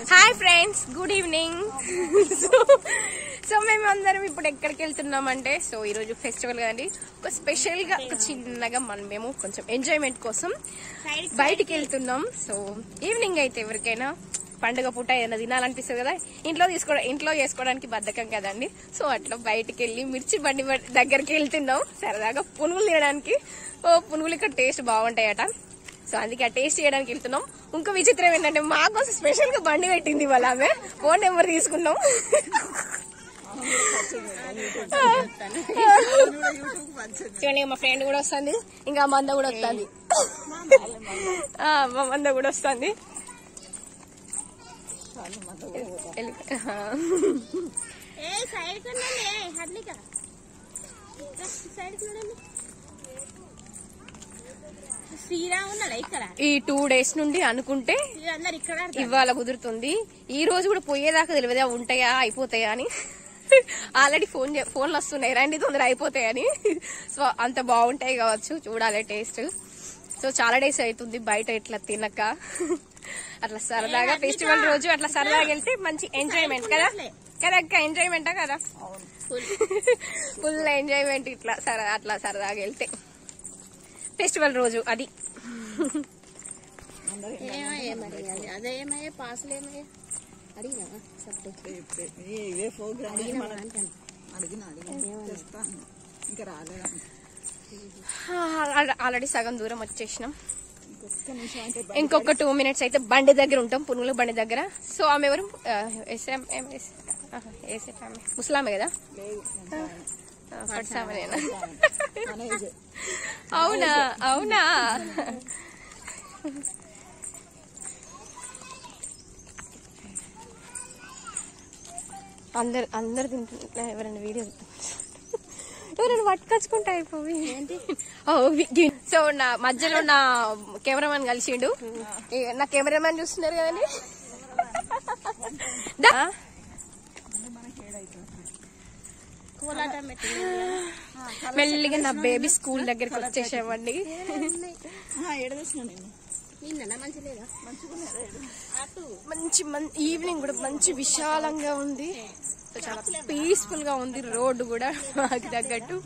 Hi friends good evening so మేము అందరం ఇప్పుడు ఎక్కడికి వెళ్తున్నామంటే సో ఈ రోజు ఫెస్టివల్ కదండి ఒక స్పెషల్ గా ఒక చిన్నగా మనం మేము కొంచెం ఎంజాయ్మెంట్ కోసం బయటికి వెళ్తున్నాం సో ఈవినింగ్ అయితే ఎవరికైనా పండుగ పూట ఏదైనా తినాలనిపిస్తుంది కదా ఇంట్లో తీసుకో ఇంట్లో చేసుకోవడానికి బద్ధకం కదండి సో అట్లా బయటికి వెళ్ళి మిర్చి బండి బ- దగ్గరికి వెళ్తున్నాం సరదాగా పునుగులు తినడానికి ఓ పునుగులు ఇక్కడ టేస్ట్ బాగుంటాయట సో అందుకే ఆ టేస్ట్ చేయడానికి వెళ్తున్నాం ఇంకో విచిత్రం ఏంటంటే మా కోసం స్పెషల్ గా బండి పెట్టింది వాళ్ళ ఆమె ఫోన్ నెంబర్ తీసుకున్నాం చూడండి మా ఫ్రెండ్ కూడా వస్తుంది ఇంకా మంద కూడా వస్తుంది ఆ, మా మంద కూడా వస్తుంది ఏ సైడ్ కి ఉండండి ఏ హర్లిక సైడ్ కి ఉండండి శ్రీరామ్ ఉన్నాడా ఇక్కడ ఈ టూ డేస్ నుండి అనుకుంటే వీళ్ళందరూ ఇక్కడ ఆడతారు. ఇవాళ కుదురుతుంది ఈ రోజు కూడా పోయేదాకా తెలియదా ఉంటాయా అయిపోతాయా అని ఆల్రెడీ ఫోన్ చే- ఫోన్లు వస్తున్నాయి రండి తొందర అయిపోతాయని సో అంత బాగుంటాయి కావచ్చు చూడాలి టేస్ట్ సో చాలా డేస్ అవుతుంది బయట ఇట్లా తినక అట్లా సరదాగా ఫెస్టివల్ రోజు అట్లా సరదాగా వెళ్తే మంచి ఎంజాయ్మెంట్ కదా కదా అక్క ఎంజాయ్మెంటా కదా ఫుల్ ఎంజాయ్మెంట్ ఇట్లా సర అట్లా సరదాగా వెళ్తే ఫెస్టివల్ రోజు అది ఏమయ్యే మరి అది అదే ఏమయ్యే పాసులు ఏమయ్యే అడిగినావా సబ్జెక్ట్ ఇవే ప్రోగ్రామ్ అడిగినావా అంటాను అడిగిన అడిగిన తెస్తాను ఇంకా రాలేదు ఆల్రెడీ సగం దూరం వచ్చేసినాం ఒక్క నిమిషం అంటే ఇంకొక టూ మినిట్స్ అయితే బండి దగ్గర ఉంటాం పునుగుల బండి దగ్గర సో ఆమె ఎవరు ఆ, ఎస్ఎం ఎం- ఎస్- ఆహా, ఎస్ఎఫ్ ఆమె. ముసలామె కదా లేదు ఆ, ఫస్ట్ ఆమెనేనా మన ఏజ్ అవునా అవునా అందరు అందరు తింటున్నా ఎవరైనా వీడియో ఎవరైనా పట్టుకొచ్చుకుంటా అయిపోయి ఓ, వి- గి- సో నా మధ్యలో నా కెమెరామెన్ కలిసిండు ఈ నా కెమెరామెన్ చూస్తున్నారు కదండి దా. కోలాటం పెట్టి మెల్లిగా నా బేబీ స్కూల్ దగ్గరికి వచ్చేసామండి ఏడవేసిన నేను నిన్న మంచి లేదా అటు మంచి మం- ఈవినింగ్ కూడా మంచి విశాలంగా ఉంది సో చాలా పీస్ఫుల్ గా ఉంది రోడ్డు కూడా మాకు తగ్గట్టు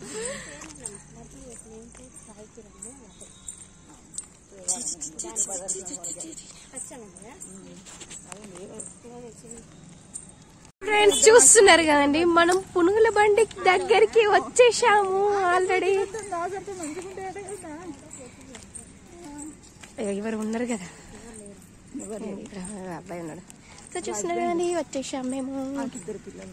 ఫ్రెండ్స్ చూస్తున్నారు కదండి మనం పునుగుల బండి దగ్గరికి వచ్చేసాము ఆల్రెడీ ఎవరు ఉన్నారు కదా అబ్బాయి ఉన్నాడు సో చూస్తున్నారు కదండి వచ్చేసాం మేము ఇద్దరు పిల్లలు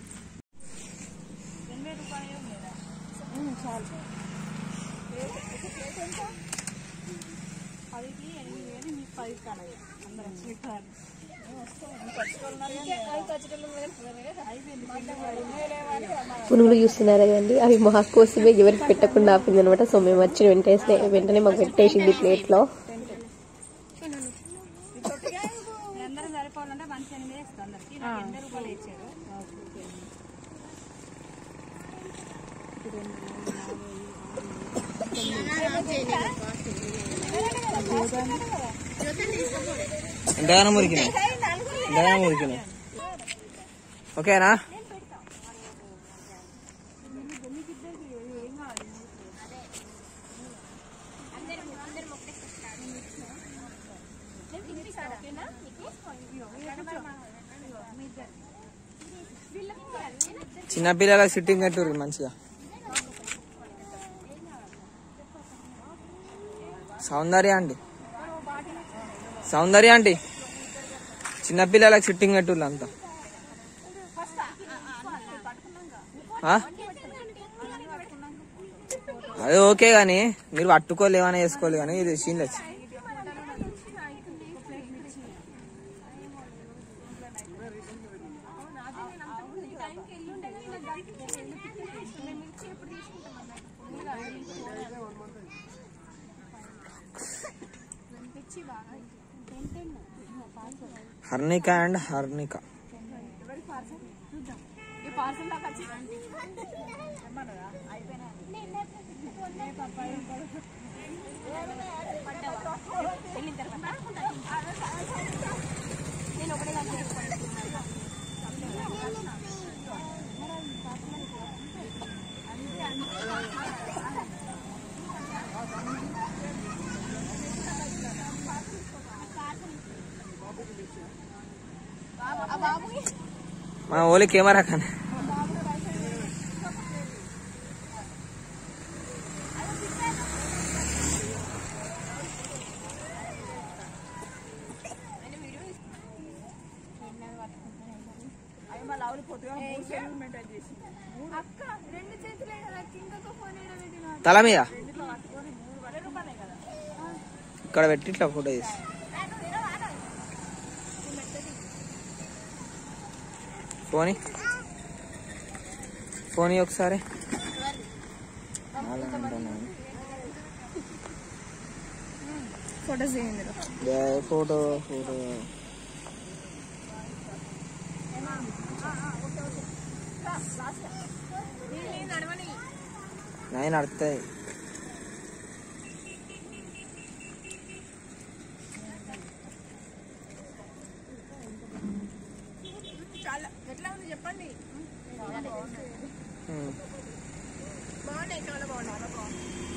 పునుగులు చూస్తున్నారు కదండి అవి మా కోసమే ఎవరికి పెట్టకుండా ఆపింది అనమాట సో మేము వచ్చిన వెంటనే వెంటనే మాకు పెట్టేసింది ప్లేట్ లో ఎంతగానో మురికినాయి ఎంతగానో మురికినాయి ఓకేనా చిన్నపిల్లల సిట్టింగ్ కట్టుర్రి మంచిగా సౌందర్య అండి సౌందర్య అండి చిన్నపిల్లలకు సిట్టింగ్ కట్టుర్రు అంతా ఆ? అది ఓకే గాని మీరు పట్టుకోలేవని వేసుకోలేదు కానీ ఇది సీన్ లేదు హర్నిక అండ్ హర్నిక నేను ఒకటే దాన్ని చేసుకోండి మా ఓలీ కెమెరా కానీ అవి మళ్ళీ ఆవులు పొద్దుగా మూడు సెల్లు మెయింటైన్ చేసి తల మీద ఇక్కడ పెట్టి ఇట్లా ఫోటో తీసి పోనీ పోనీ ఒకసారి ఫోటోస్ చేయండి ఫోటో ఫోటో నేను నడుతుంది చాలా ఎట్లా ఉంది చెప్పండి బాగున్నాయి చాలా బాగున్నాయి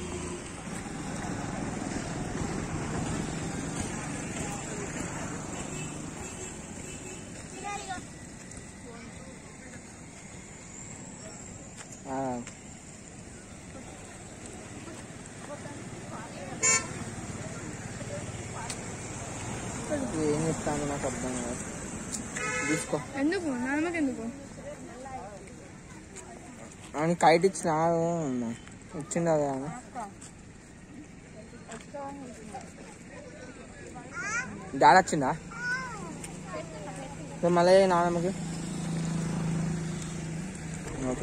ఏం చెప్తాను నాకు అర్థం కాదు తీసుకో ఎందుకు నాన్నకి ఎందుకు అని కైట్ ఇచ్చిన ఇచ్చిండు అదే ఆమె. డాడీ వచ్చిందా సో మళ్ళీ నాన్నమ్మకి ఓకే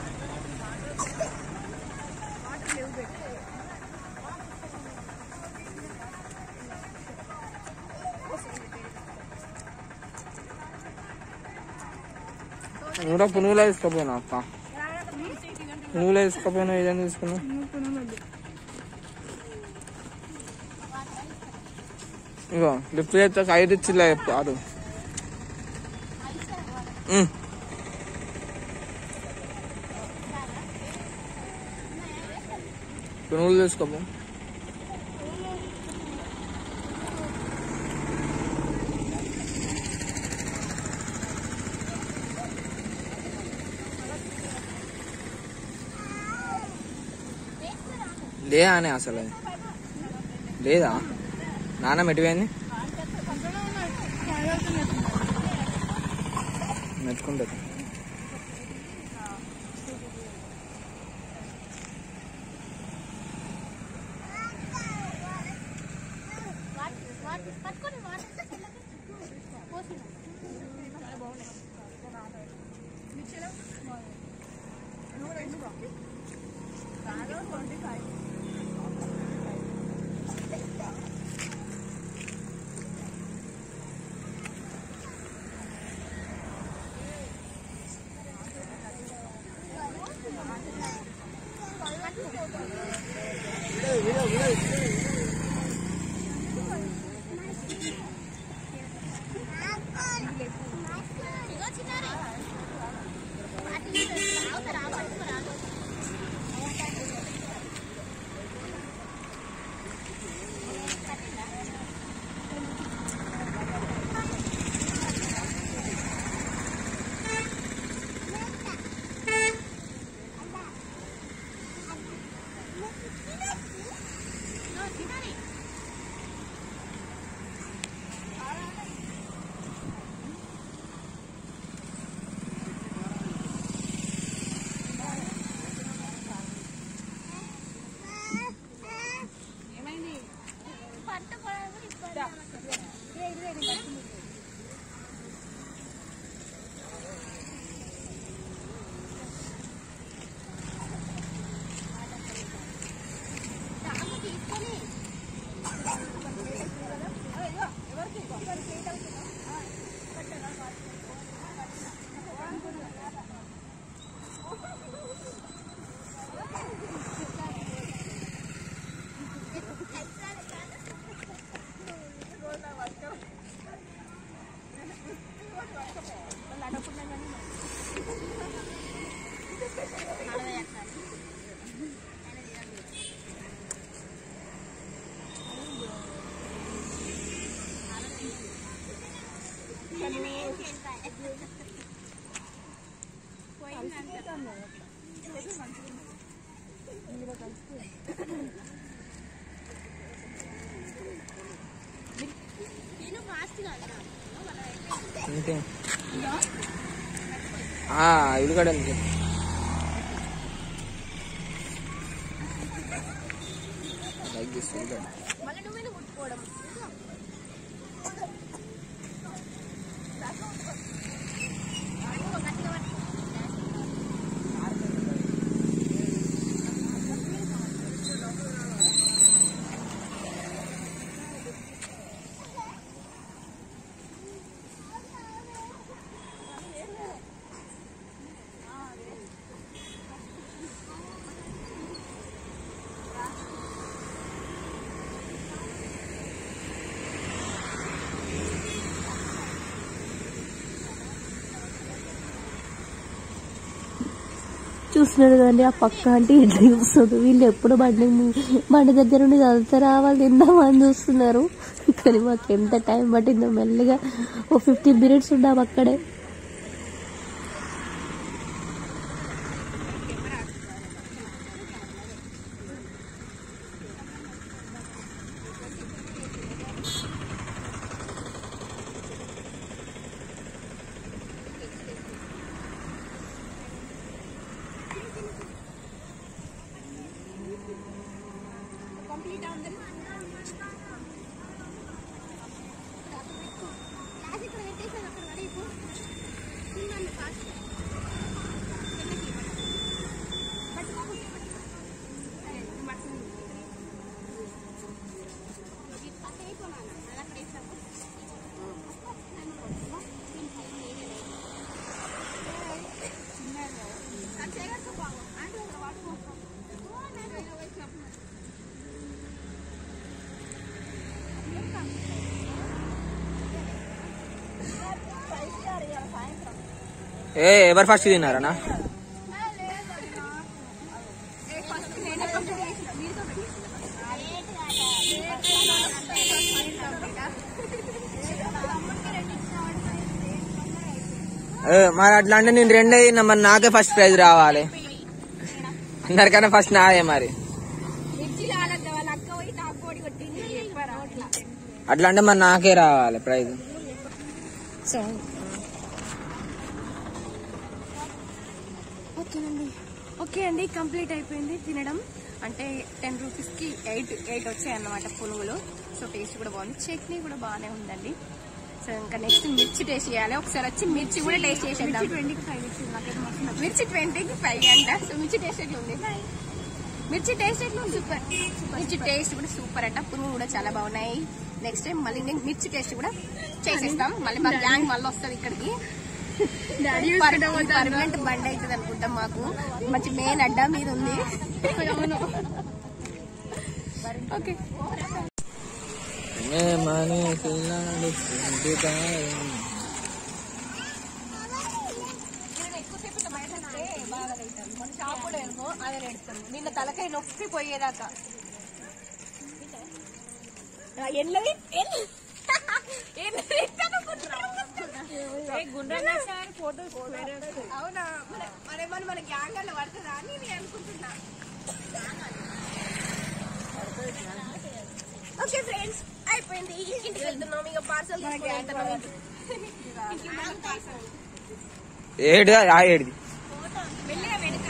నువ్వు కూడా పునుగులో తీసుకోపోయినా అక్క పునుగులో తీసుకోపోయినా ఏదైనా తీసుకున్నావు ఇగో లిఫ్ట్ చేస్తే ఐదు ఇచ్చిలే కాదు ఉమ్. పునుగులు తీసుకోపో లేదా అనే అసలు అది? లేదా నాన్న మెట్టిపోయింది మెట్టుకుంటుంది ఇంకే ఆ, ఉల్లిగడ్డ ఉంది. లైక్ చేసి ఉల్లిగడ్డ. చూస్తున్నాడు కదండి ఆ పక్క అంటే ఇట్లా చూస్తుంది వీళ్ళు ఎప్పుడు బండి మీ- బండి దగ్గర నుండి చదువుతా రావాలి తిందామని చూస్తున్నారు కానీ మాకు ఎంత టైం పట్టిందో మెల్లిగా ఓ ఫిఫ్టీన్ మినిట్స్ ఉన్నాం అక్కడే ఏ ఎవరు ఫస్ట్ తిన్నారనా ఏ, మరి అట్లా అంటే నేను రెండే తిన్నా మరి నాకే ఫస్ట్ ప్రైజ్ రావాలి అందరికన్నా ఫస్ట్ నాదే మరి అట్లా అంటే మరి నాకే రావాలి ప్రైజ్ సో ఓకేనండి ఓకే అండి కంప్లీట్ అయిపోయింది తినడం అంటే టెన్ రూపీస్కి ఎయిట్ ఎయిట్ వచ్చాయి అన్నమాట పునుగులు సో టేస్ట్ కూడా బాగుంది చట్నీ కూడా బాగానే ఉందండి సో ఇంకా నెక్స్ట్ మిర్చి టేస్ట్ చేయాలి ఒకసారి వచ్చి మిర్చి కూడా టేస్ట్ చేసేద్దాం మిర్చి ట్వంటీకి ఫైవ్ అంట సో మిర్చి టేస్ట్ ఎట్లా ఉంది మిర్చి టేస్ట్ ఎట్లా ఉంది సూపర్ మిర్చి టేస్ట్ కూడా సూపర్ అంట పునుగులు కూడా చాలా బాగున్నాయి నెక్స్ట్ టైం మళ్ళీ నేను మిర్చి టేస్ట్ కూడా చేసేస్తాం మళ్ళీ మా గ్యాంగ్ మళ్ళీ వస్తుంది ఇక్కడికి పర్మనెంట్ బండి అవుతుంది అనుకుంటాం మాకు మంచి మెయిన్ అడ్డా మీద ఉంది అవును ఓకే మనీ పిల్లాడు నిన్న తలకాయ నొప్పి పోయేదాకా ఎన్నది అవునా మరేమన్నా మన గ్యాంగ్ అలా పడుతుందా అని నేను అనుకుంటున్నా ఓకే ఫ్రెండ్స్ అయిపోయింది ఇంటికి వెళ్తున్నాం ఇక పార్సల్ వెళ్తున్నాం ఏడు ఆ ఏడుది మెల్లిగా వెనుక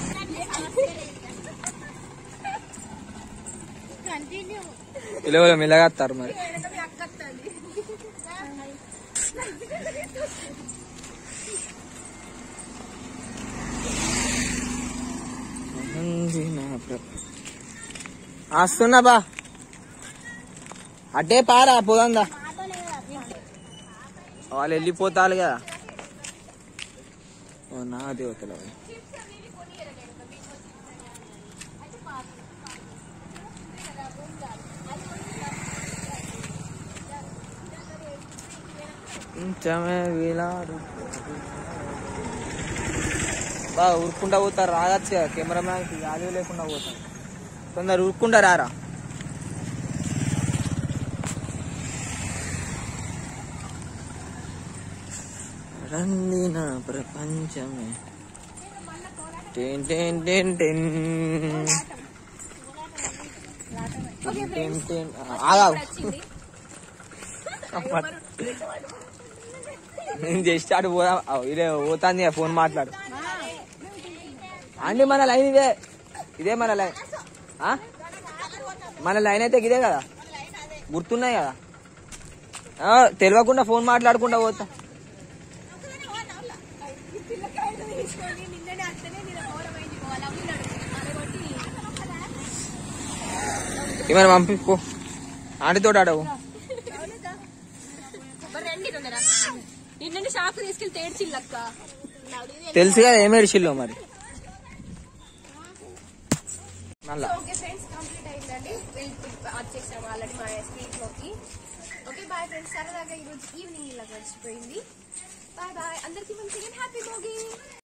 ఇలా మెల్లగా వస్తారు మరి వెనక మీ అక్క వస్తుంది వస్తున్నా బా అట్టే పారా పోదా వాళ్ళు వెళ్ళిపోతారు కదా ఓ నా దేవతలు కొంచెమే వీలాడు బాగా ఉరుక్కుంటా పోతారు రాగచ్చు కదా కెమెరామ్యాన్ వాల్యూ లేకుండా పోతారు కొందరు ఉరుక్కుంటా రారా రండి నా ప్రపంచమే ten ten ten ten ten ten ఆగావు నేను జస్ట్ అటు పోదా ఇదే పోతాంది ఫోన్ మాట్లాడు అండి మన లైన్ ఇదే ఇదే మన లైన్ ఆ? మన లైన్ అయితే ఇదే కదా గుర్తున్నాయి కదా ఆ, తెలియకుండా ఫోన్ మాట్లాడకుండా పోతా ఏమైనా పంపిపో ఆంటీతో ఆడవు నిన్న షాప్ తీసుకెళ్లి తేడ్చిల్లక్క తెలుసు కదా ఏం ఏడిచిల్లో మరి మళ్ళా ఓకే ఫ్రెండ్స్ కంప్లీట్ అయిందండి వచ్చేసాము ఆల్రెడీ మా స్ట్రీట్ లోకి ఓకే బాయ్ ఫ్రెండ్స్ సరదాగా ఈరోజు ఈవినింగ్ ఇలా గడిచిపోయింది బాయ్ బాయ్ అందరికీ మంచిగా హ్యాపీ మోగి